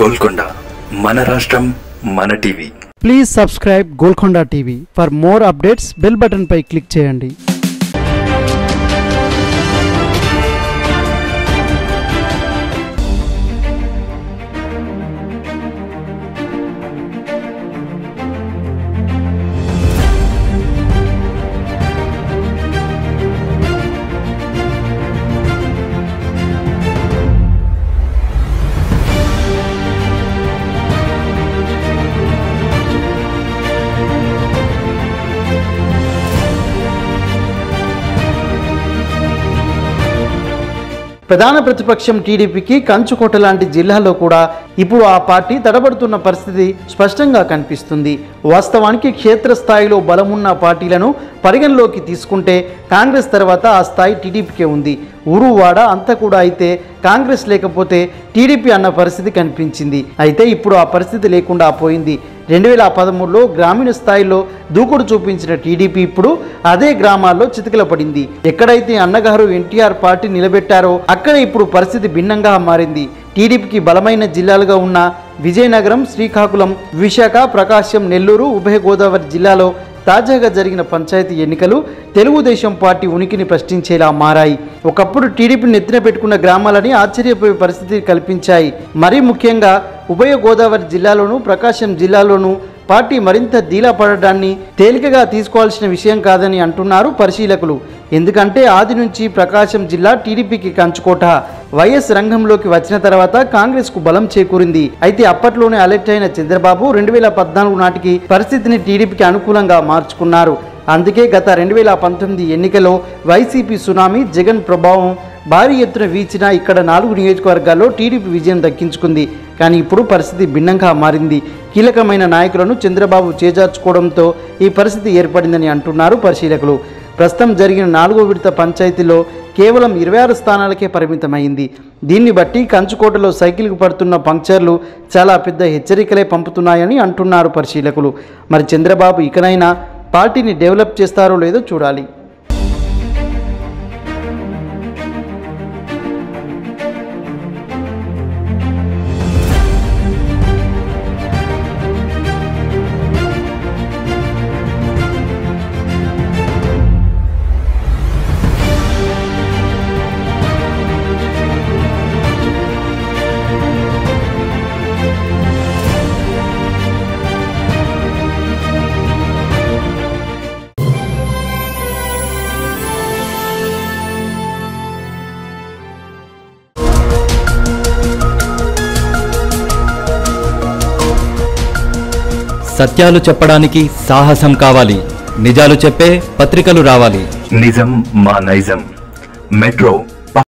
గోల్కొండ మన రాష్ట్రం మన TV please subscribe Golconda TV for more updates bell button పై క్లిక్ చేయండి ప్రధాన ప్రతిపక్షం టీడీపీకి కంచుకోట లాంటి జిల్లాలో కూడా ఇప్పుడు ఆ పార్టీ తడబడుతున్న పరిస్థితి స్పష్టంగా కనిపిస్తుంది వాస్తవానికి క్షేత్రస్థాయిలో బలమున్న పార్టీలను పరిగణలోకి తీసుకుంటే కాంగ్రెస్ తర్వాత ఆ స్థాయి టీడీపీకే ఉంది ఊరు వాడ అంతా కూడా అయితే కాంగ్రెస్ లేకపోతే టీడీపీ అన్న పరిస్థితి కనిపించింది అయితే ఇప్పుడు ఆ పరిస్థితి లేకుండా పోయింది రెండు వేల పదమూడులో గ్రామీణ స్థాయిలో దూకుడు చూపించిన టీడీపీ ఇప్పుడు అదే గ్రామాల్లో చితికిల పడింది ఎక్కడైతే అన్నగారు ఎన్టీఆర్ పార్టీ నిలబెట్టారో అక్కడ ఇప్పుడు పరిస్థితి భిన్నంగా మారింది టీడీపీకి బలమైన జిల్లాలుగా ఉన్న విజయనగరం శ్రీకాకుళం విశాఖ ప్రకాశం నెల్లూరు ఉభయ గోదావరి జిల్లాలో తాజాగా జరిగిన పంచాయతీ ఎన్నికలు తెలుగుదేశం పార్టీ ఉనికిని ప్రశ్నించేలా మారాయి ఒకప్పుడు టీడీపీని నెత్తిన పెట్టుకున్న గ్రామాలని ఆశ్చర్యపోయే పరిస్థితి కల్పించాయి మరీ ముఖ్యంగా ఉభయ గోదావరి జిల్లాలోనూ ప్రకాశం జిల్లాలోనూ పార్టీ మరింత ధీలా పడడాన్ని తేలికగా తీసుకోవాల్సిన విషయం కాదని అంటున్నారు పరిశీలకులు ఎందుకంటే ఆది నుంచి ప్రకాశం జిల్లా టీడీపీకి కంచుకోట వైఎస్ రంగంలోకి వచ్చిన తర్వాత కాంగ్రెస్ కు బలం చేకూరింది అయితే అప్పట్లోనే అలర్ట్ అయిన చంద్రబాబు రెండు వేల పద్నాలుగు నాటికి పరిస్థితిని టీడీపీకి అనుకూలంగా మార్చుకున్నారు అందుకే గత రెండు వేల పంతొమ్మిది ఎన్నికల్లో వైసీపీ సునామీ జగన్ ప్రభావం భారీ ఎత్తున వీచిన ఇక్కడ నాలుగు నియోజకవర్గాల్లో టీడీపీ విజయం దక్కించుకుంది కానీ ఇప్పుడు పరిస్థితి భిన్నంగా మారింది కీలకమైన నాయకులను చంద్రబాబు చేజార్చుకోవడంతో ఈ పరిస్థితి ఏర్పడిందని అంటున్నారు పరిశీలకులు ప్రస్తుతం జరిగిన నాలుగో విడత పంచాయతీలో కేవలం ఇరవై ఆరు స్థానాలకే పరిమితమైంది దీన్ని బట్టి కంచుకోటలో సైకిల్కు పడుతున్న పంక్చర్లు చాలా పెద్ద హెచ్చరికలే పంపుతున్నాయని అంటున్నారు పరిశీలకులు మరి చంద్రబాబు ఇకనైనా పార్టీని డెవలప్ చేస్తారో లేదో చూడాలి సత్యాలు చెప్పడానికి సాహసం కావాలి నిజాలు చెప్పే పత్రికలు రావాలి నిజం మా నైజం మెట్రో